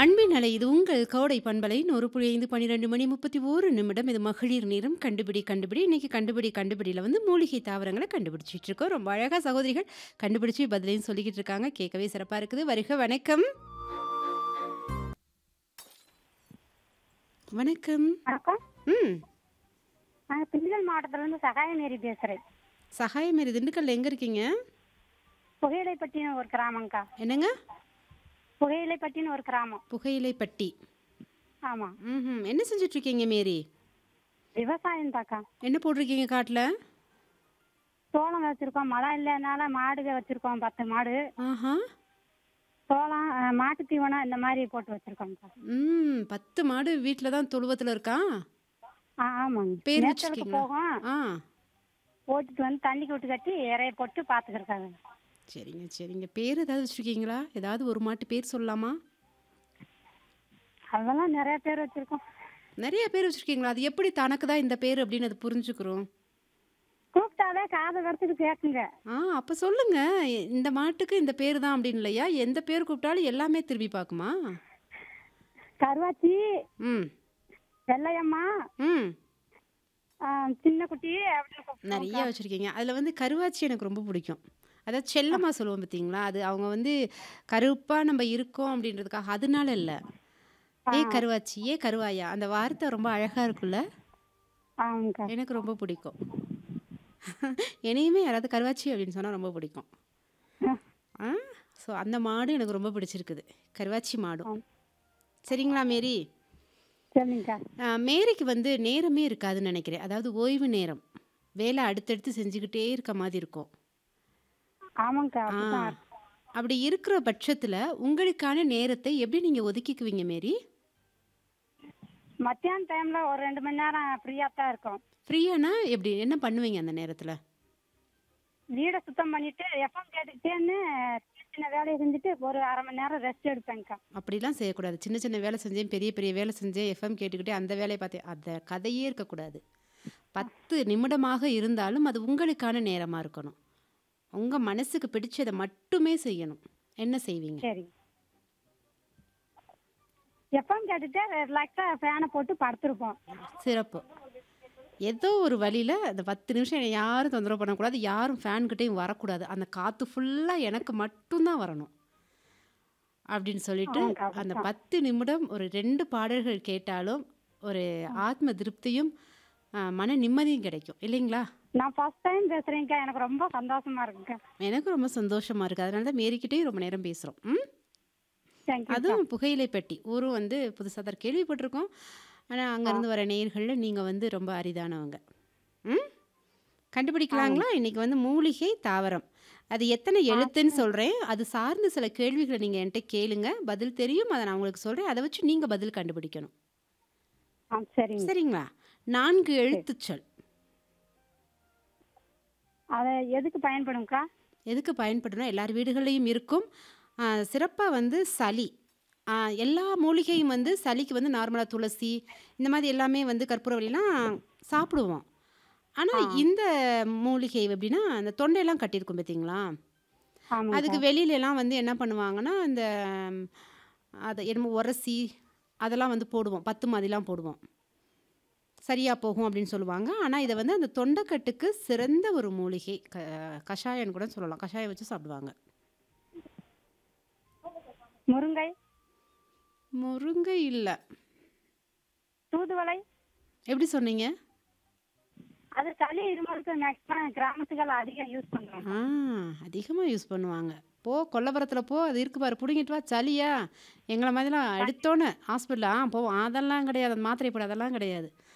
அன்பின் அலை இது உங்கள் கோடை பண்பலை ஒரு புள்ளி ஐந்து பன்னிரெண்டு மணி முப்பத்தி ஓரு நிமிடம் இது மகளிர் நேரம் கண்டுபிடி கண்டுபிடி இன்னைக்கு கண்டுபிடி கண்டுபிடியில் வந்து மூலிகை தாவரங்களை கண்டுபிடிச்சிட்டு இருக்கோம் ரொம்ப அழகாக சகோதரிகள் கண்டுபிடிச்சு பதிலையும் சொல்லிக்கிட்டு இருக்காங்க கேட்கவே சிறப்பாக இருக்குது வருக வணக்கம் வணக்கம் வணக்கம் ம் நாங்கள் திண்டுக்கல் மாவட்டத்துலேருந்து சகாயமேரி பேசுகிறேன் சகாயமேரி திண்டுக்கல்ல எங்கே இருக்கீங்க புகையிலைப்பட்டின்னு ஒரு கிராமங்க்கா என்னங்க புகையிலைப்பட்டின்னு ஒரு கிராமம் புகையிலைப்பட்டி ஆமாம் ம் என்ன செஞ்சுட்டு இருக்கீங்க மேரி விவசாயம் தாக்கா என்ன போட்டிருக்கீங்க காட்டில் சோளம் வச்சுருக்கோம் மழை இல்லைனால மாடுக வச்சுருக்கோம் பத்து மாடு ஆஹா சோளம் அஹ், மாட்டு தீவனம் இந்த மாதிரி போட்டு வச்சுருக்கோங்க்கா ம் பத்து மாடு வீட்டில் தான் தொழுவத்தில் இருக்கா ஆ ஆமாங்க பேர் மேய்ச்சலுக்கு வச்சிருக்கீங்களா? போகும் ஆ ஓட்டிட்டு வந்து தண்ணிக்கு விட்டு கட்டி இறைய போட்டு பார்த்துக்கிறக்காங்க சரிங்க சரிங்க பேர் ஏதாவது வச்சுருக்கீங்களா ஏதாவது ஒரு மாட்டு பேர் சொல்லலாமா அதெல்லாம் நிறைய பேர் வச்சுருக்கோம் நிறைய பேர் வச்சுருக்கீங்களா அது எப்படி தனக்கு தான் இந்த பேர் அப்படின்னு அது புரிஞ்சுக்கிறோம் கூப்பிட்டாலே காதை வரைச்சிட்டு கேட்குங்க ஆ அப்போ சொல்லுங்க இ- இந்த மாட்டுக்கு இந்த பேர் தான் அப்படின்னு இல்லையா எந்த பேர் கூப்பிட்டாலும் எல்லாமே திரும்பி பார்க்குமா கருவாச்சி ம் வெள்ளையம்மா ம் ஆ, சின்ன குட்டி அப்படின்னு கூப்பிடுவோம். நிறைய வச்சுருக்கீங்க அதில் வந்து கருவாச்சி எனக்கு ரொம்ப பிடிக்கும் அதாவது செல்லம்மா சொல்லுவோம் பார்த்தீங்களா அது அவங்க வந்து கருப்பாக நம்ம இருக்கோம் அப்படின்றதுக்காக அதனால இல்லை ஏ கருவாச்சி ஏ கருவாயா அந்த வார்த்தை ரொம்ப அழகாக இருக்குல்ல ஆமாங்க்கா எனக்கு ரொம்ப பிடிக்கும் என்னையுமே யாராவது கருவாச்சி அப்படின்னு சொன்னால் ரொம்ப பிடிக்கும் ஆ ஸோ அந்த மாடு எனக்கு ரொம்ப பிடிச்சிருக்குது கருவாச்சி மாடும் சரிங்களா மேரி சரிங்கக்கா ஆ, மேரிக்கு வந்து நேரமே இருக்காதுன்னு நினைக்கிறேன் அதாவது ஓய்வு நேரம் வேலை அடுத்தடுத்து செஞ்சுக்கிட்டே இருக்க மாதிரி இருக்கும் ஆமாங்க்கா ஆ அப்படிதான் இருக்கு. அப்படி இருக்கிற பட்சத்தில் உங்களுக்கான நேரத்தை எப்படி நீங்கள் ஒதுக்கிக்குவீங்க மேரி மத்தியான டைம்ல ஒரு ரெண்டு மணி நேரம் ஃப்ரீயா தான் இருக்கும் ஃப்ரீயானா எப்படி என்ன பண்ணுவீங்க அந்த நேரத்தில் வீடை சுத்தம் பண்ணிட்டு எஃப்எம் கேட்டுக்கிட்டேன்னு சின்ன சின்ன வேலையை செஞ்சுட்டு ஒரு அரை மணி நேரம் ரெஸ்ட் எடுப்பேங்க்கா அப்படிலாம் செய்யக்கூடாது சின்ன சின்ன வேலை செஞ்சேன் பெரிய பெரிய வேலை செஞ்சேன் எஃப்எம் கேட்டுக்கிட்டே அந்த வேலையை பார்த்தேன் அந்த கதையே இருக்கக்கூடாது பத்து நிமிடமாக இருந்தாலும் அது உங்களுக்கான நேரமாக இருக்கணும் உங்கள் மனசுக்கு பிடிச்சதை மட்டுமே செய்யணும் என்ன செய்வீங்க சரி எஃப்எம் கேட்டுட்டு ரிலாக்ஸா ஃபேனை போட்டு படுத்திருப்போம் சிறப்பு ஏதோ ஒரு வழியில் அந்த பத்து நிமிஷம் என்னை யாரும் தொந்தரவு பண்ணக்கூடாது யாரும் ஃபேன்கிட்டையும் வரக்கூடாது அந்த காற்று ஃபுல்லாக எனக்கு மட்டும்தான் வரணும் அப்படின்னு சொல்லிட்டு ஆமாக்கா, அந்த பத்து நிமிடம் ஒரு ரெண்டு பாடல்கள் கேட்டாலும் ஒரு ஆத்ம திருப்தியும் ஆ, மன நிம்மதியும் கிடைக்கும் இல்லைங்களா நான் ஃபர்ஸ்ட் டைம் பேசுறேங்க்கா எனக்கு ரொம்ப சந்தோஷமா இருக்குங்க எனக்கு ரொம்ப சந்தோஷமாக இருக்குது அதனால தான் மேரிக்கிட்டேயும் ரொம்ப நேரம் பேசுகிறோம் ம் தேங்க்யூ அதுவும் புகையிலை பெட்டி ஊரும் வந்து புதுசாக தான் கேள்விப்பட்டிருக்கோம் ஆனால் அங்கேருந்து வர நேயர்களில் நீங்கள் வந்து ரொம்ப அரிதானவங்க ம் கண்டுபிடிக்கலாங்களா இன்னைக்கு வந்து மூலிகை தாவரம் அது எத்தனை எழுத்துன்னு சொல்கிறேன் அது சார்ந்த சில கேள்விகளை நீங்கள் என்கிட்ட கேளுங்க பதில் தெரியும் அதை நான் உங்களுக்கு சொல்கிறேன் அதை வச்சு நீங்கள் பதில் கண்டுபிடிக்கணும் ஆ சரிங்க சரிங்களா நான்கு எழுத்துச்சொல் அதை எதுக்கு பயன்படும்க்கா எதுக்கு பயன்படுனா எல்லார் வீடுகள்லையும் இருக்கும் சிறப்பாக வந்து சளி ஆ, எல்லா மூலிகையும் வந்து சளிக்கு வந்து நார்மலாக துளசி இந்த மாதிரி எல்லாமே வந்து கற்பூரவள்ளிலாம் சாப்பிடுவோம் ஆனால் இந்த மூலிகை எப்படின்னா அந்த தொண்டையெல்லாம் கட்டியிருக்கும் பார்த்தீங்களா ஆமாங்க அதுக்கு வெளியில எல்லாம் வந்து என்ன பண்ணுவாங்கன்னா அந்த ம், அதை என்னமோ உரசி அதெல்லாம் வந்து போடுவோம் பத்து மாதிரிலாம் போடுவோம் சரியாக போகும் அப்படின்னு சொல்லுவாங்க ஆனால் இதை வந்து அந்த தொண்டைக்கட்டுக்கு சிறந்த ஒரு மூலிகை க கஷாயம்னு கூட சொல்லலாம் கஷாயம் வச்சு சாப்பிடுவாங்க முருங்கை முருங்கை இல்லை தூதுவளை எப்படி சொன்னீங்க அது சளி இருமலுக்கு மேக்ஸிமம் கிராமத்துகள் அதிகம் யூஸ் பண்றோம் ஆ அதிகமாக யூஸ் பண்ணுவாங்க போ கொல்லப்புறத்தில் போ அது இருக்கு பாரு பிடுங்கிட்டு வா சளியா எங்களை மாதிரிலாம் எடுத்தோன்னே ஹாஸ்பிட்டல் ஆ போவோம் அதெல்லாம் கிடையாது அந்த மாத்திரை போட அதெல்லாம் கிடையாது